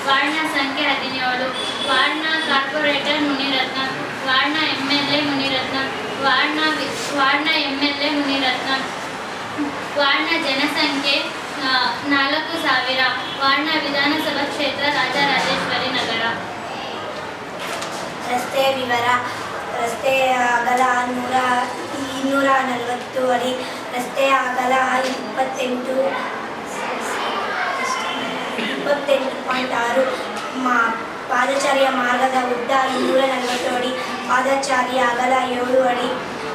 ವಾರ್ಡ್ನ ಸಂಖ್ಯೆ ಹದಿನೇಳು ವಾರ್ಡ್ನ ಕಾರ್ಪೊರೇಟರ್ ಮುನಿರತ್ನ ವಾರ್ಡ್ನ ಎಮ್ ಎಲ್ ಎ ಮುನಿರತ್ನ ವಾರ್ಡ್ನ ವಿ- ವಾರ್ಡ್ನ ಎಮ್ ಎಲ್ ಎ ಮುನಿರತ್ನ ವಾರ್ಡ್ನ ಜನಸಂಖ್ಯೆ ಆ, ನಾಲ್ಕು ಸಾವಿರ ವಾರ್ಡ್ನ ವಿಧಾನಸಭಾ ಕ್ಷೇತ್ರ ರಾಜರಾಜೇಶ್ವರಿ ನಗರ ರಸ್ತೆ ವಿವರ ರಸ್ತೆಯ ಅಗಲ ನೂರ ಇನ್ನೂರ ನಲವತ್ತು ಅಡಿ ರಸ್ತೆಯ ಅಗಲ ಇಪ್ಪತ್ತೆಂಟು ಇಪ್ಪತ್ತೆಂಟು ಪಾಯಿಂಟ್ ಆರು ಮಾ ಪಾದಚಾರಿಯ ಮಾರ್ಗದ ಉದ್ದ ಇನ್ನೂರ ನಲವತ್ತು ಅಡಿ ಪಾದಚಾರಿಯ ಅಗಲ ಏಳು ಅಡಿ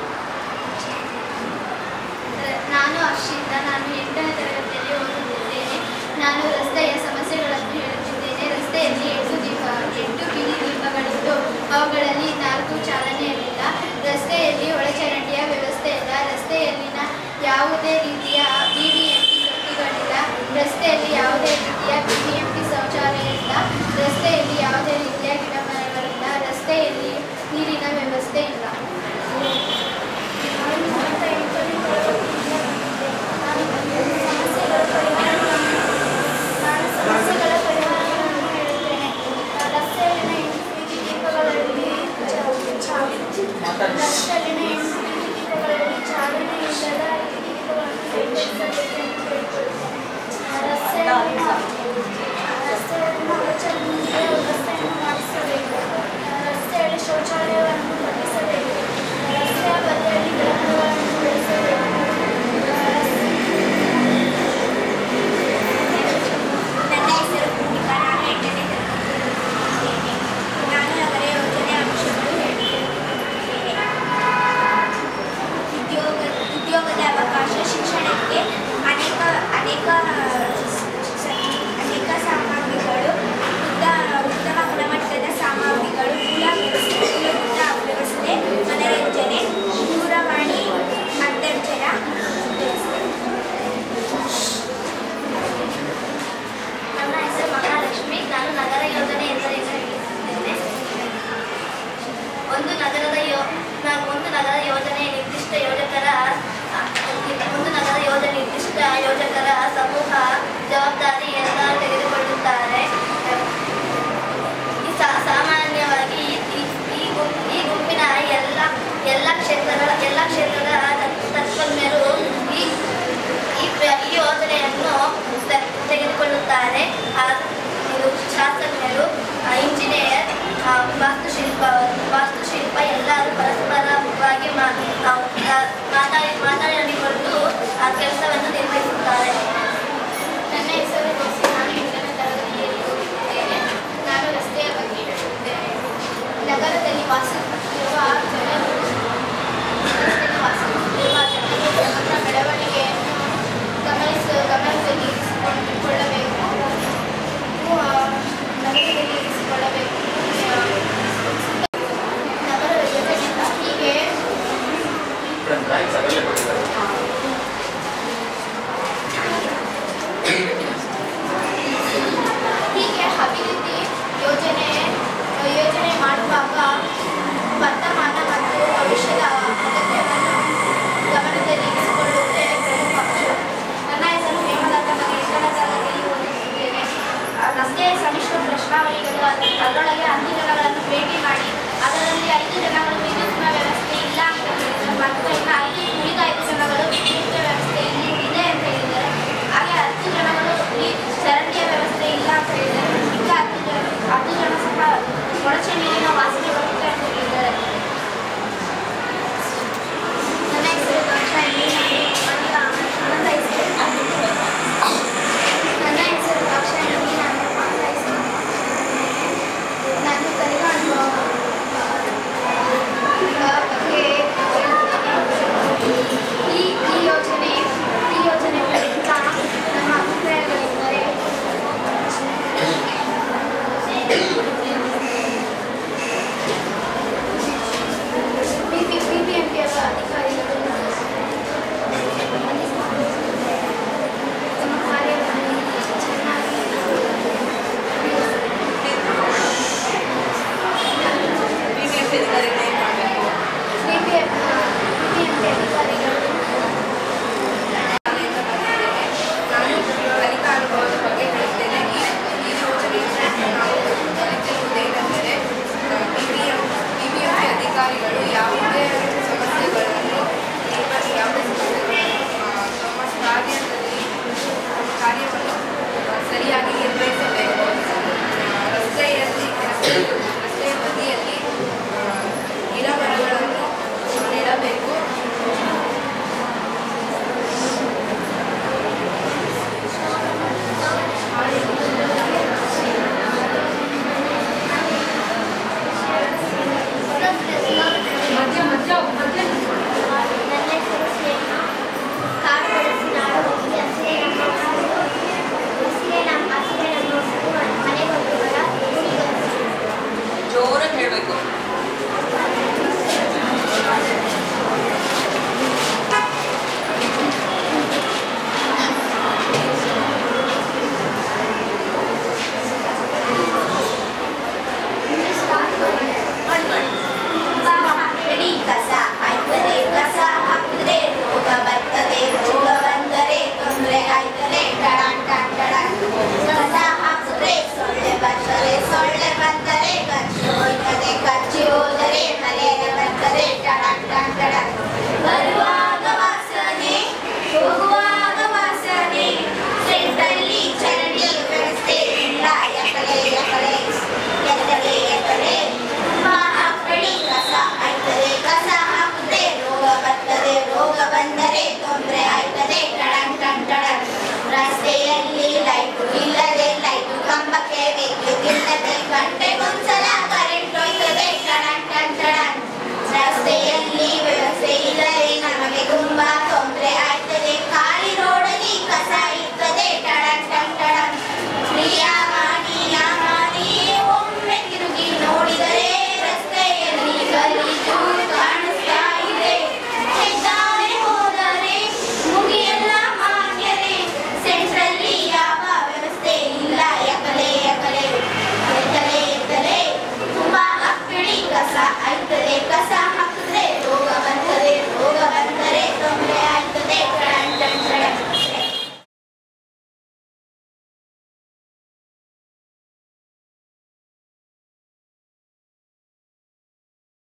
ನಾನು ಅರ್ಷಿತಾ ನಾನು ಎಂಟನೇ ತರಗತಿಯಲ್ಲಿ ಓದುತ್ತಿದ್ದೇನೆ ನಾನು ರಸ್ತೆಯ ಸಮಸ್ಯೆಗಳನ್ನು ಹೇಳುತ್ತಿದ್ದೇನೆ ರಸ್ತೆಯಲ್ಲಿ ಎಂಟು ದೀಪ ಎಂಟು ಬೀದಿ ದೀಪಗಳಿದ್ದು ಅವುಗಳಲ್ಲಿ ನಾಲ್ಕು ಚಾಲನೆಯಲ್ಲಿಲ್ಲ ರಸ್ತೆಯಲ್ಲಿ ಒಳಚರಂಡಿಯ ವ್ಯವಸ್ಥೆ ಇಲ್ಲ ರಸ್ತೆಯಲ್ಲಿನ ಯಾವುದೇ ರೀತಿಯ ಬಿಬಿಎಂಪಿ ತೊಟ್ಟಿಗಳಿಲ್ಲ ರಸ್ತೆಯಲ್ಲಿ ಯಾವುದೇ ರೀತಿಯ ಬಿಬಿಎಂಪಿ ಶೌಚಾಲಯ ಇಲ್ಲ ರಸ್ತೆಯಲ್ಲಿ